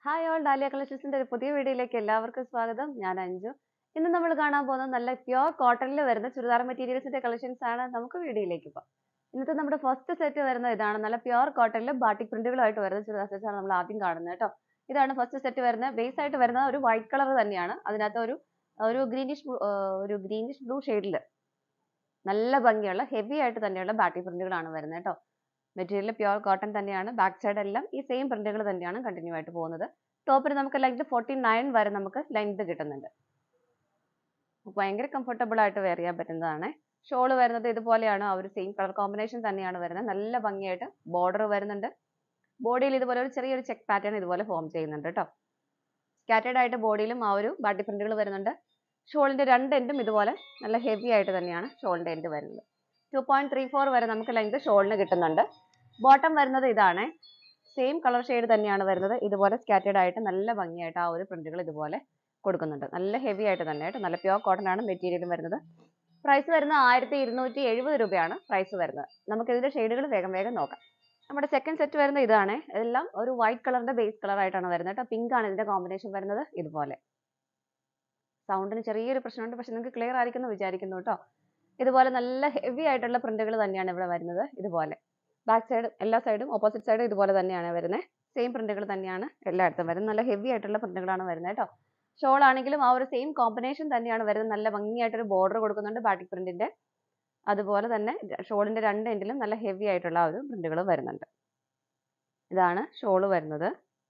hi all dahlia കളക്ഷൻസിന്റെ ഒരു പുതിയ വീഡിയോയിലേക്ക് എല്ലാവർക്കും സ്വാഗതം ഞാൻ അഞ്ജു ഇന്ന് നമ്മൾ കാണാൻ പോകുന്നത് നല്ല പ്യുവർ കോട്ടണിൽ വരുന്ന ചുരിദാർ മെറ്റീരിയൽസിന്റെ കളക്ഷൻസ് ആണ് നമുക്ക് വീഡിയോയിലേക്ക് പോകാം ഇന്നത്തെ നമ്മുടെ ഫസ്റ്റ് സെറ്റ് വരുന്നത് ഇതാണ് നല്ല പ്യുവർ കോട്ടണിൽ ബാട്ടിക് പ്രിന്റുകളായിട്ട് വരുന്ന ചുരിദാർ സെറ്റ്സ് ആണ് നമ്മൾ ആദ്യം കാണുന്നത് കേട്ടോ ഇതാണ് ഫസ്റ്റ് സെറ്റ് വരുന്നത് ബേസ് ആയിട്ട് വരുന്ന ഒരു വൈറ്റ് കളർ തന്നെയാണ് അതിനകത്ത് ഒരു ഒരു ഗ്രീനിഷ് ഒരു ഗ്രീനിഷ് ബ്ലൂ ഷെയ്ഡിൽ നല്ല ഭംഗിയുള്ള ഹെവി ആയിട്ട് തന്നെയുള്ള ബാട്ടിക് പ്രിന്റുകളാണ് വരുന്നത് കേട്ടോ മെറ്റീരിയൽ പ്യുവർ കോട്ടൺ തന്നെയാണ് ബാക്ക് സൈഡ് എല്ലാം ഈ സെയിം പ്രിന്റുകൾ തന്നെയാണ് കണ്ടിന്യൂ ആയിട്ട് പോകുന്നത് ടോപ്പിൽ നമുക്ക് ലെങ്ത് ഫോർട്ടി നയൻ വരെ നമുക്ക് ലെങ്ത് കിട്ടുന്നുണ്ട് ഭയങ്കര കംഫർട്ടബിൾ ആയിട്ട് വെയർ ചെയ്യാൻ പറ്റുന്നതാണ് ഷോൾ വരുന്നത് ഇതുപോലെയാണ് ആ ഒരു സെയിം കളർ കോമ്പിനേഷൻ തന്നെയാണ് വരുന്നത് നല്ല ഭംഗിയായിട്ട് ബോർഡർ വരുന്നുണ്ട് ബോഡിയിൽ ഇതുപോലെ ഒരു ചെറിയൊരു ചെക്ക് പാറ്റേൺ ഇതുപോലെ ഫോം ചെയ്യുന്നുണ്ട് കേട്ടോ സ്കാറ്റേഡ് ആയിട്ട് ബോഡിയിലും ആ ഒരു ബാട്ടി പ്രിന്റുകൾ വരുന്നുണ്ട് ഷോളിന്റെ രണ്ട് എൻഡും ഇതുപോലെ നല്ല ഹെവി ആയിട്ട് തന്നെയാണ് ഷോളിന്റെ എൻഡ് വരുന്നത് ടു പോയിന്റ് ത്രീ ഫോർ വരെ നമുക്ക് ലെങ്ത് ഷോളിന് കിട്ടുന്നുണ്ട് ബോട്ടം വരുന്നത് ഇതാണ് സെയിം കളർ ഷെയ്ഡ് തന്നെയാണ് വരുന്നത് ഇതുപോലെ സ്കാറ്റേഡ് ആയിട്ട് നല്ല ഭംഗിയായിട്ട് ആ ഒരു പ്രിന്റുകൾ ഇതുപോലെ കൊടുക്കുന്നുണ്ട് നല്ല ഹെവി ആയിട്ട് തന്നെ ആയിട്ട് നല്ല പ്യുവർ കോട്ടൺ ആണ് മെറ്റീരിയലും വരുന്നത് പ്രൈസ് വരുന്നത് ആയിരത്തി ഇരുന്നൂറ്റി എഴുപത് രൂപയാണ് പ്രൈസ് വരുന്നത് നമുക്ക് ഇതിന്റെ ഷെയ്ഡുകൾ വേഗം വേഗം നോക്കാം നമ്മുടെ സെക്കൻഡ് സെറ്റ് വരുന്നത് ഇതാണ് ഇതെല്ലാം ഒരു വൈറ്റ് കളറിന്റെ ബേസ് കളർ ആയിട്ടാണ് വരുന്നത് കേട്ടോ പിങ്ക് ആണ് ഇതിന്റെ കോമ്പിനേഷൻ വരുന്നത് ഇതുപോലെ സൗണ്ടിന് ചെറിയൊരു പ്രശ്നമുണ്ട് പക്ഷെ നിങ്ങൾക്ക് ക്ലിയർ ആയിരിക്കുന്നു വിചാരിക്കുന്നു കേട്ടോ ഇതുപോലെ നല്ല ഹെവി ആയിട്ടുള്ള പ്രിന്റുകൾ തന്നെയാണ് ഇവിടെ വരുന്നത് ഇതുപോലെ ബാക്ക് സൈഡ് എല്ലാ സൈഡും ഓപ്പോസിറ്റ് സൈഡും ഇതുപോലെ തന്നെയാണ് വരുന്നത് സെയിം പ്രിന്റുകൾ തന്നെയാണ് എല്ലായിടത്തും വരുന്നത് നല്ല ഹെവി ആയിട്ടുള്ള പ്രിന്റുകളാണ് വരുന്നത് കേട്ടോ ഷോൾ ആണെങ്കിലും ആ ഒരു സെയിം കോമ്പിനേഷൻ തന്നെയാണ് വരുന്നത് നല്ല ഭംഗിയായിട്ടൊരു ബോർഡർ കൊടുക്കുന്നുണ്ട് ബാറ്റിക് പ്രിന്റിന്റെ അതുപോലെ തന്നെ ഷോളിന്റെ രണ്ട് എൻഡിലും നല്ല ഹെവി ആയിട്ടുള്ള ആ ഒരു പ്രിന്റുകൾ വരുന്നുണ്ട് ഇതാണ് ഷോള് വരുന്നത്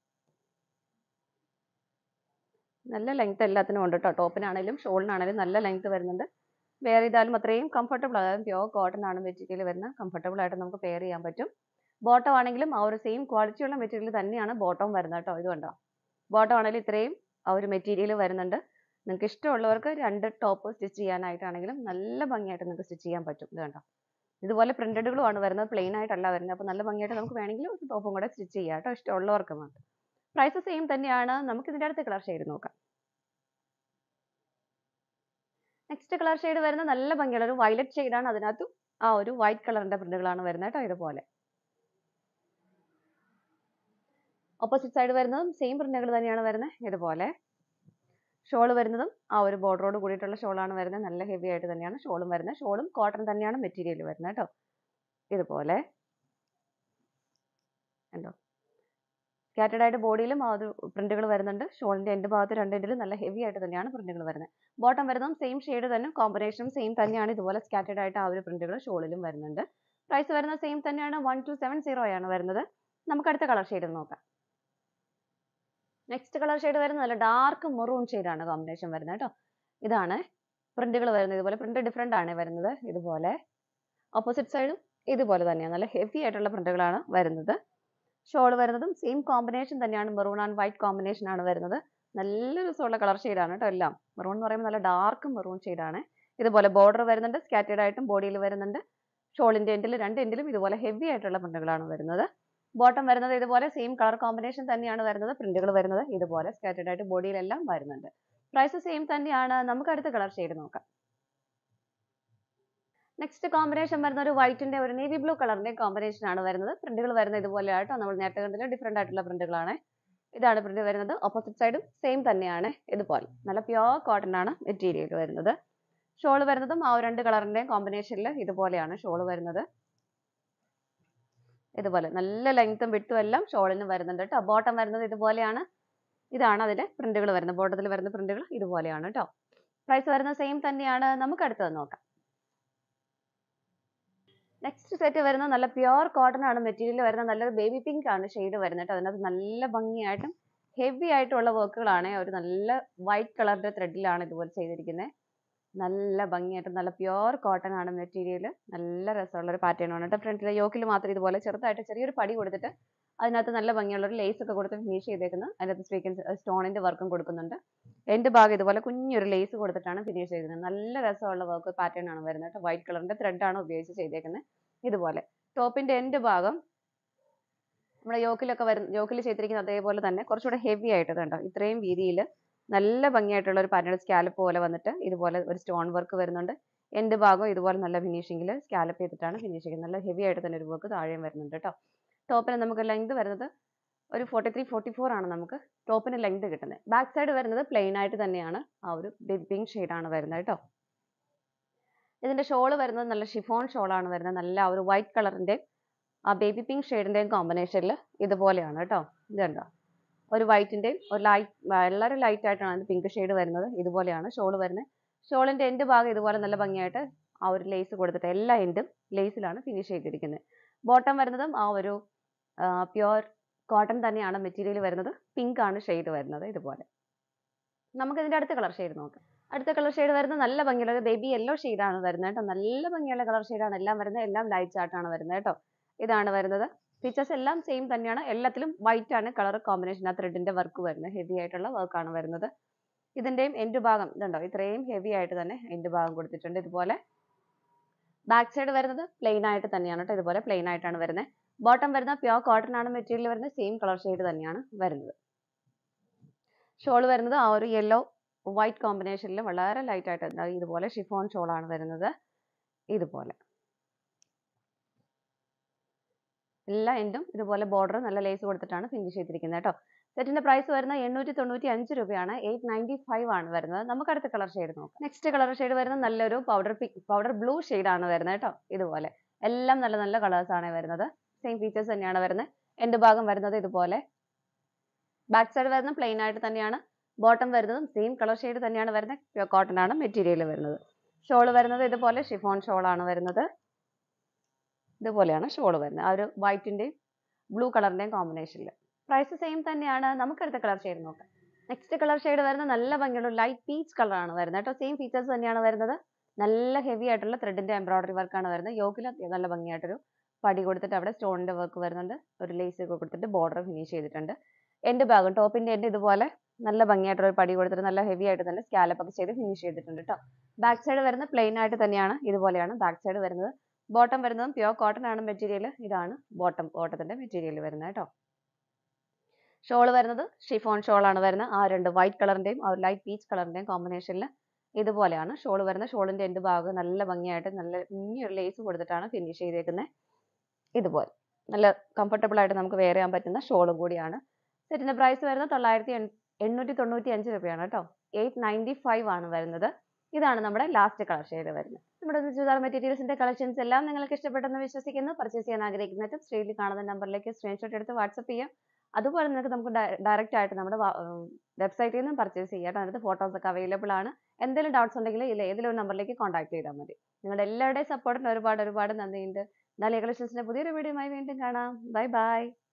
നല്ല ലെങ്ത് എല്ലാത്തിനും ഉണ്ട് കേട്ടോ ടോപ്പിനാണെങ്കിലും ഷോളിനാണെങ്കിലും നല്ല ലെങ്ത് വരുന്നുണ്ട് വെയർ ചെയ്താലും അത്രയും കംഫർട്ടബിൾ അതായത് പ്യുവർ കോട്ടൺ ആണ് മെറ്റീരിയൽ വരുന്നത് കംഫർട്ടബിൾ ആയിട്ട് നമുക്ക് പെയർ ചെയ്യാൻ പറ്റും ബോട്ടം ആണെങ്കിലും ആ ഒരു സെയിം ക്വാളിറ്റിയുള്ള മെറ്റീരിയൽ തന്നെയാണ് ബോട്ടം വരുന്നത് കേട്ടോ ഇത് കണ്ടോ ബോട്ടം ആണെങ്കിലും ഇത്രയും ആ ഒരു മെറ്റീരിയൽ വരുന്നുണ്ട് നിങ്ങൾക്ക് ഇഷ്ടമുള്ളവർക്ക് രണ്ട് ടോപ്പ് സ്റ്റിച്ച് ചെയ്യാനായിട്ടാണെങ്കിലും നല്ല ഭംഗിയായിട്ട് നിങ്ങൾക്ക് സ്റ്റിച്ച് ചെയ്യാൻ പറ്റും ഇത് കണ്ടോ ഇതുപോലെ പ്രിന്റഡുകളും ആണ് വരുന്നത് പ്ലെയിൻ ആയിട്ടല്ല വരുന്നത് അപ്പോൾ നല്ല ഭംഗിയായിട്ട് നമുക്ക് വേണമെങ്കിൽ ഒരു ടോപ്പും കൂടെ സ്റ്റിച്ച് ചെയ്യാം കേട്ടോ ഇഷ്ടമുള്ളവർക്ക് മാത്രം പ്രൈസ് സെയിം തന്നെയാണ് നമുക്ക് ഇതിൻ്റെ അടുത്ത് കളർ ഷെയ്ഡ് നോക്കാം നെക്സ്റ്റ് കളർ ഷെയ്ഡ് വരുന്ന നല്ല ഭംഗിയുള്ള ഒരു വയലറ്റ് ഷെയ്ഡാണ് അതിനകത്തും ആ ഒരു വൈറ്റ് കളറിന്റെ പ്രിന്റുകളാണ് വരുന്നത് കേട്ടോ ഇതുപോലെ ഓപ്പോസിറ്റ് സൈഡ് വരുന്നതും സെയിം പ്രിന്റുകൾ തന്നെയാണ് വരുന്നത് ഇതുപോലെ ഷോൾ വരുന്നതും ആ ഒരു ബോർഡറോട് കൂടിയിട്ടുള്ള ഷോളാണ് വരുന്നത് നല്ല ഹെവി ആയിട്ട് തന്നെയാണ് ഷോളും വരുന്നത് ഷോളും കോട്ടൺ തന്നെയാണ് മെറ്റീരിയൽ വരുന്നത് കേട്ടോ ഇതുപോലെ ഉണ്ടോ സ്കാറ്റേഡ് ആയിട്ട് ബോഡിയിലും ആ ഒരു പ്രിന്റുകൾ വരുന്നുണ്ട് ഷോളിന്റെ എൻഡ് ഭാഗത്ത് രണ്ട് എൻഡിലും നല്ല ഹെവി ആയിട്ട് തന്നെയാണ് പ്രിന്റുകൾ വരുന്നത് ബോട്ടം വരുന്നതും സെയിം ഷെയ്ഡ് തന്നെ കോമ്പിനേഷനും സെയിം തന്നെയാണ് ഇതുപോലെ സ്കാറ്റേഡ് ആയിട്ട് ആ ഒരു പ്രിന്റുകൾ ഷോളിലും വരുന്നുണ്ട് പ്രൈസ് വരുന്നത് സെയിം തന്നെയാണ് വൺ ടു സെവൻ സീറോ ആണ് വരുന്നത് നമുക്ക് അടുത്ത കളർ ഷെയ്ഡ് നോക്കാം നെക്സ്റ്റ് കളർ ഷെയ്ഡ് വരുന്നത് നല്ല ഡാർക്ക് മെറൂൺ ആണ് കോമ്പിനേഷൻ വരുന്നത് കേട്ടോ ഇതാണ് പ്രിന്റുകൾ വരുന്നത് ഇതുപോലെ പ്രിന്റ് ഡിഫറെന്റ് ആണ് വരുന്നത് ഇതുപോലെ ഓപ്പോസിറ്റ് സൈഡും ഇതുപോലെ തന്നെയാണ് നല്ല ഹെവി ആയിട്ടുള്ള പ്രിന്റുകളാണ് വരുന്നത് ഷോൾ വരുന്നതും സെയിം കോമ്പിനേഷൻ തന്നെയാണ് മെറൂൺ ആൻഡ് വൈറ്റ് കോമ്പിനേഷൻ ആണ് വരുന്നത് നല്ല രസമുള്ള കളർ ആണ് കേട്ടോ എല്ലാം മെറൂൺ എന്ന് പറയുമ്പോൾ നല്ല ഡാർക്ക് മെറൂൺ ആണ് ഇതുപോലെ ബോർഡർ വരുന്നുണ്ട് സ്കാറ്റേഡ് ആയിട്ടും ബോഡിയിൽ വരുന്നുണ്ട് ഷോളിന്റെ എൻഡിൽ രണ്ട് എൻഡിലും ഇതുപോലെ ഹെവി ആയിട്ടുള്ള പ്രിന്റുകളാണ് വരുന്നത് ബോട്ടം വരുന്നത് ഇതുപോലെ സെയിം കളർ കോമ്പിനേഷൻ തന്നെയാണ് വരുന്നത് പ്രിന്റുകൾ വരുന്നത് ഇതുപോലെ സ്കാറ്റേഡ് ആയിട്ട് ബോഡിയിലെല്ലാം വരുന്നുണ്ട് പ്രൈസ് സെയിം തന്നെയാണ് നമുക്ക് അടുത്ത കളർ ഷെയ്ഡ് നോക്കാം നെക്സ്റ്റ് കോമ്പിനേഷൻ വരുന്ന ഒരു വൈറ്റിന്റെ ഒരു നേവി ബ്ലൂ കളറിന്റെ കോമ്പിനേഷൻ ആണ് വരുന്നത് പ്രിന്റുകൾ വരുന്നത് ഇതുപോലെ ആയിട്ടോ നമ്മൾ നേരത്തെ കണ്ടില്ല ഡിഫറെന്റ് ആയിട്ടുള്ള പ്രിന്റുകളാണ് ഇതാണ് പ്രിന്റ് വരുന്നത് ഓപ്പോസിറ്റ് സൈഡും സെയിം തന്നെയാണ് ഇതുപോലെ നല്ല പ്യുവർ കോട്ടൺ ആണ് മെറ്റീരിയൽ വരുന്നത് ഷോൾ വരുന്നതും ആ രണ്ട് കളറിന്റെ കോമ്പിനേഷനിൽ ഇതുപോലെയാണ് ഷോൾ വരുന്നത് ഇതുപോലെ നല്ല ലെങ്ത്തും വിട്ടും എല്ലാം ഷോളിന് വരുന്നുണ്ട് കേട്ടോ ബോട്ടം വരുന്നത് ഇതുപോലെയാണ് ഇതാണ് അതിന്റെ പ്രിന്റുകൾ വരുന്നത് ബോട്ടത്തിൽ വരുന്ന പ്രിന്റുകൾ ഇതുപോലെയാണ് കേട്ടോ പ്രൈസ് വരുന്നത് സെയിം തന്നെയാണ് നമുക്ക് അടുത്തത് നോക്കാം നെക്സ്റ്റ് സെറ്റ് വരുന്നത് നല്ല പ്യുവർ കോട്ടൺ ആണ് മെറ്റീരിയൽ വരുന്നത് നല്ലൊരു ബേബി പിങ്ക് ആണ് ഷെയ്ഡ് വരുന്നത് അതിനകത്ത് നല്ല ഭംഗിയായിട്ടും ഹെവി ആയിട്ടുള്ള വർക്കുകളാണ് ഒരു നല്ല വൈറ്റ് കളറിന്റെ ത്രെഡിലാണ് ഇതുപോലെ ചെയ്തിരിക്കുന്നത് നല്ല ഭംഗിയായിട്ട് നല്ല പ്യുവർ കോട്ടൺ ആണ് മെറ്റീരിയൽ നല്ല രസമുള്ള ഒരു പാറ്റേൺ ആണ് കേട്ടോ ഫ്രണ്ടിലെ യോക്കിൽ മാത്രം ഇതുപോലെ ചെറുതായിട്ട് ചെറിയൊരു പടി കൊടുത്തിട്ട് അതിനകത്ത് നല്ല ഭംഗിയുള്ള ഒരു ലേസ് ഒക്കെ കൊടുത്ത് ഫിനിഷ് ചെയ്തേക്കുന്നത് അതിനകത്ത് സ്വീക്കൻസ് സ്റ്റോണിന്റെ വർക്കും കൊടുക്കുന്നുണ്ട് എന്റെ ഭാഗം ഇതുപോലെ കുഞ്ഞൊരു ലേസ് കൊടുത്തിട്ടാണ് ഫിനിഷ് ചെയ്തിരുന്നത് നല്ല രസമുള്ള വർക്ക് പാറ്റേൺ ആണ് വരുന്നത് കേട്ടോ വൈറ്റ് കളറിന്റെ ത്രെഡ് ആണ് ഉപയോഗിച്ച് ചെയ്തേക്കുന്നത് ഇതുപോലെ ടോപ്പിന്റെ എൻഡ് ഭാഗം നമ്മുടെ യോക്കിലൊക്കെ വരുന്ന യോക്കിൽ ചെയ്തിരിക്കുന്ന അതേപോലെ തന്നെ കുറച്ചുകൂടെ ഹെവി ആയിട്ട് കണ്ടോ ഇത്രയും വീതിയിൽ നല്ല ഭംഗിയായിട്ടുള്ള ഒരു പാറ്റേൺ സ്കാലപ്പ് പോലെ വന്നിട്ട് ഇതുപോലെ ഒരു സ്റ്റോൺ വർക്ക് വരുന്നുണ്ട് എൻഡ് ഭാഗം ഇതുപോലെ നല്ല ഫിനിഷിങ്ങിൽ സ്കാലപ്പ് ചെയ്തിട്ടാണ് ഫിനിഷ് ചെയ്യുന്നത് നല്ല ഹെവി ആയിട്ട് തന്നെ ഒരു വർക്ക് താഴെയും വരുന്നുണ്ട് കേട്ടോ ടോപ്പിന് നമുക്ക് ലെങ്ത് വരുന്നത് ഒരു ഫോർട്ടി ത്രീ ഫോർട്ടി ഫോർ ആണ് നമുക്ക് ടോപ്പിന് ലെങ്ത് കിട്ടുന്നത് ബാക്ക് സൈഡ് വരുന്നത് പ്ലെയിൻ ആയിട്ട് തന്നെയാണ് ആ ഒരു ബേബി പിങ്ക് ഷെയ്ഡാണ് വരുന്നത് കേട്ടോ ഇതിന്റെ ഷോൾ വരുന്നത് നല്ല ഷിഫോൺ ഷോളാണ് വരുന്നത് നല്ല ആ ഒരു വൈറ്റ് കളറിന്റെ ആ ബേബി പിങ്ക് ഷെയ്ഡിന്റെയും കോമ്പിനേഷനിൽ ഇതുപോലെയാണ് കേട്ടോ ഇത് കണ്ടോ ഒരു വൈറ്റിന്റെയും ഒരു ലൈറ്റ് വളരെ ലൈറ്റ് ആയിട്ടാണ് പിങ്ക് ഷെയ്ഡ് വരുന്നത് ഇതുപോലെയാണ് ഷോൾ വരുന്നത് ഷോളിന്റെ എൻഡ് ഭാഗം ഇതുപോലെ നല്ല ഭംഗിയായിട്ട് ആ ഒരു ലേസ് കൊടുത്തിട്ട് എല്ലാ എൻഡും ലേസിലാണ് ഫിനിഷ് ചെയ്തിരിക്കുന്നത് ബോട്ടം വരുന്നതും ആ ഒരു പ്യുവർ കോട്ടൺ തന്നെയാണ് മെറ്റീരിയൽ വരുന്നത് പിങ്ക് ആണ് ഷെയ്ഡ് വരുന്നത് ഇതുപോലെ നമുക്ക് ഇതിന്റെ അടുത്ത കളർ ഷെയ്ഡ് നോക്കാം അടുത്ത കളർ ഷെയ്ഡ് വരുന്നത് നല്ല ഭംഗിയുള്ള ഒരു ബേബി യെല്ലോ ആണ് വരുന്നത് കേട്ടോ നല്ല ഭംഗിയുള്ള കളർ ആണ് എല്ലാം വരുന്നത് എല്ലാം ലൈറ്റ് ചാർട്ടാണ് വരുന്നത് കേട്ടോ ഇതാണ് വരുന്നത് ഫീച്ചേഴ്സ് എല്ലാം സെയിം തന്നെയാണ് എല്ലാത്തിലും വൈറ്റ് ആണ് കളർ കോമ്പിനേഷൻ ആ ത്രെഡിന്റെ വർക്ക് വരുന്നത് ഹെവി ആയിട്ടുള്ള വർക്കാണ് വരുന്നത് ഇതിന്റെയും എൻഡ് ഭാഗം ഇതുണ്ടോ ഇത്രയും ഹെവി ആയിട്ട് തന്നെ എൻഡ് ഭാഗം കൊടുത്തിട്ടുണ്ട് ഇതുപോലെ ബാക്ക് സൈഡ് വരുന്നത് പ്ലെയിൻ ആയിട്ട് തന്നെയാണ് കേട്ടോ ഇതുപോലെ പ്ലെയിൻ ആയിട്ടാണ് വരുന്നത് ബോട്ടം വരുന്ന പ്യോർ കോട്ടൺ ആണ് മെറ്റീരിയൽ വരുന്നത് സെയിം കളർ ഷെയ്ഡ് തന്നെയാണ് വരുന്നത് ഷോൾ വരുന്നത് ആ ഒരു യെല്ലോ വൈറ്റ് കോമ്പിനേഷനിൽ വളരെ ലൈറ്റ് ആയിട്ട് ദാ ഇതുപോലെ ഷിഫോൺ ഷോൾ ആണ് വരുന്നത് ഇതുപോലെ എല്ലാ എൻഡും ഇതുപോലെ ബോർഡർ നല്ല ലേസ് കൊടുത്തിട്ടാണ് ഫിനിഷ് ചെയ്തിരിക്കുന്നത് കേട്ടോ സെറ്റിന്റെ പ്രൈസ് വരുന്നത് എണ്ണൂറ്റി തൊണ്ണൂറ്റി അഞ്ച് രൂപയാണ് എയ്റ്റ് നയൻറ്റി ഫൈവ് ആണ് വരുന്നത് നമുക്ക് അടുത്ത കളർ ഷെയ്ഡ് നോക്കാം നെക്സ്റ്റ് കളർ ഷെയ്ഡ് വരുന്നത് നല്ലൊരു പൗഡർ പൗഡർ ബ്ലൂ ആണ് വരുന്നത് കേട്ടോ ഇതുപോലെ എല്ലാം നല്ല നല്ല കളേഴ്സ് ആണ് വരുന്നത് സെയിം ഫീച്ചേഴ്സ് തന്നെയാണ് വരുന്നത് എൻഡ് ഭാഗം വരുന്നത് ഇതുപോലെ ബാക്ക് സൈഡ് വരുന്നത് പ്ലെയിൻ ആയിട്ട് തന്നെയാണ് ബോട്ടം വരുന്നതും സെയിം കളർ ഷെയ്ഡ് തന്നെയാണ് വരുന്നത് പ്യൂർ കോട്ടൺ ആണ് മെറ്റീരിയൽ വരുന്നത് ഷോൾ വരുന്നത് ഇതുപോലെ ഷിഫോൺ ഷോൾ ആണ് വരുന്നത് ഇതുപോലെയാണ് ഷോൾ വരുന്നത് ആ ഒരു വൈറ്റിന്റെയും ബ്ലൂ കളറിന്റെയും കോമ്പിനേഷനിൽ പ്രൈസ് സെയിം തന്നെയാണ് നമുക്ക് അടുത്ത കളർ ഷെയ്ഡ് നോക്കാം നെക്സ്റ്റ് കളർ ഷെയ്ഡ് വരുന്നത് നല്ല ഭംഗിയുള്ള ലൈറ്റ് പീച്ച് കളർ ആണ് വരുന്നത് കേട്ടോ സെയിം ഫീച്ചേഴ്സ് തന്നെയാണ് വരുന്നത് നല്ല ഹെവി ആയിട്ടുള്ള ത്രെഡിന്റെ എംബ്രോയിഡറി വർക്കാണ് വരുന്നത് യോക്കിൽ നല്ല ഭംഗിയായിട്ടൊരു പടി കൊടുത്തിട്ട് അവിടെ സ്റ്റോണിന്റെ വർക്ക് വരുന്നുണ്ട് ഒരു ലേസ് ഒക്കെ കൊടുത്തിട്ട് ബോർഡർ ഫിനിഷ് ചെയ്തിട്ടുണ്ട് എൻഡ് ഭാഗം ടോപ്പിന്റെ എൻഡ് ഇതുപോലെ നല്ല ഭംഗിയായിട്ടൊരു പടി കൊടുത്തിട്ട് നല്ല ഹെവി ആയിട്ട് തന്നെ സ്കാലപ്പ് ഒക്കെ ചെയ്ത് ഫിനിഷ് ചെയ്തിട്ടുണ്ട് കേട്ടോ ബാക്ക് സൈഡ് വരുന്നത് പ്ലെയിൻ ആയിട്ട് തന്നെയാണ് ഇതുപോലെയാണ് ബാക്ക് സൈഡ് വരുന്നത് ബോട്ടം വരുന്നതും പ്യോർ കോട്ടൺ ആണ് മെറ്റീരിയൽ ഇതാണ് ബോട്ടം ബോട്ടത്തിന്റെ മെറ്റീരിയൽ വരുന്നത് കേട്ടോ ഷോൾ വരുന്നത് ഷിഫോൺ ഷോൾ ആണ് വരുന്നത് ആ രണ്ട് വൈറ്റ് കളറിന്റെയും ആ ലൈറ്റ് പീച്ച് കളറിന്റെയും കോമ്പിനേഷനിൽ ഇതുപോലെയാണ് ഷോൾ വരുന്നത് ഷോളിന്റെ എൻഡ് ഭാഗം നല്ല ഭംഗിയായിട്ട് നല്ല കുഞ്ഞൊരു ലേസ് കൊടുത്തിട്ടാണ് ഫിനിഷ് ചെയ്തേക്കുന്നത് ഇതുപോലെ നല്ല കംഫർട്ടബിൾ ആയിട്ട് നമുക്ക് വെയർ ചെയ്യാൻ പറ്റുന്ന ഷോളും കൂടിയാണ് സെറ്റിന്റെ പ്രൈസ് വരുന്നത് തൊള്ളായിരത്തി എണ്ണൂറ്റി തൊണ്ണൂറ്റി അഞ്ച് രൂപയാണ് കേട്ടോ എയ്റ്റ് നയൻറ്റി ഫൈവ് ആണ് വരുന്നത് ഇതാണ് നമ്മുടെ ലാസ്റ്റ് കളർ ഷെയ്ഡ് വരുന്നത് നമ്മുടെ ചുരിദാർ മെറ്റീരിയൽസിന്റെ കളക്ഷൻസ് എല്ലാം നിങ്ങൾക്ക് ഇഷ്ടപ്പെട്ടെന്ന് വിശ്വസിക്കുന്നു പർച്ചേസ് ചെയ്യാൻ ആഗ്രഹിക്കുന്നതും സ്ക്രീനിൽ കാണുന്ന നമ്പറിലേക്ക് സ്ക്രീൻഷോട്ട് എടുത്ത് വാട്സപ്പ് ചെയ്യാം അതുപോലെ നിങ്ങൾക്ക് നമുക്ക് ഡയറക്റ്റ് ആയിട്ട് നമ്മുടെ വെബ്സൈറ്റിൽ നിന്നും പർച്ചേസ് ചെയ്യാം കേട്ടോ അതിനകത്ത് ഫോട്ടോസ് ഒക്കെ അവൈലബിൾ ആണ് എന്തെങ്കിലും ഡൗട്ട്സ് ഉണ്ടെങ്കിൽ ഇതിൽ ഏതെങ്കിലും ഒരു നമ്പറിലേക്ക് കോൺടാക്ട് ചെയ്താൽ മതി നിങ്ങളുടെ എല്ലാവരുടെയും സപ്പോർട്ടിന് ഒരുപാട് ഒരുപാട് നന്ദിയുണ്ട് ദാലിയ കളക്ഷൻസിന്റെ പുതിയൊരു വീഡിയോയുമായി വീണ്ടും കാണാം ബൈ ബൈ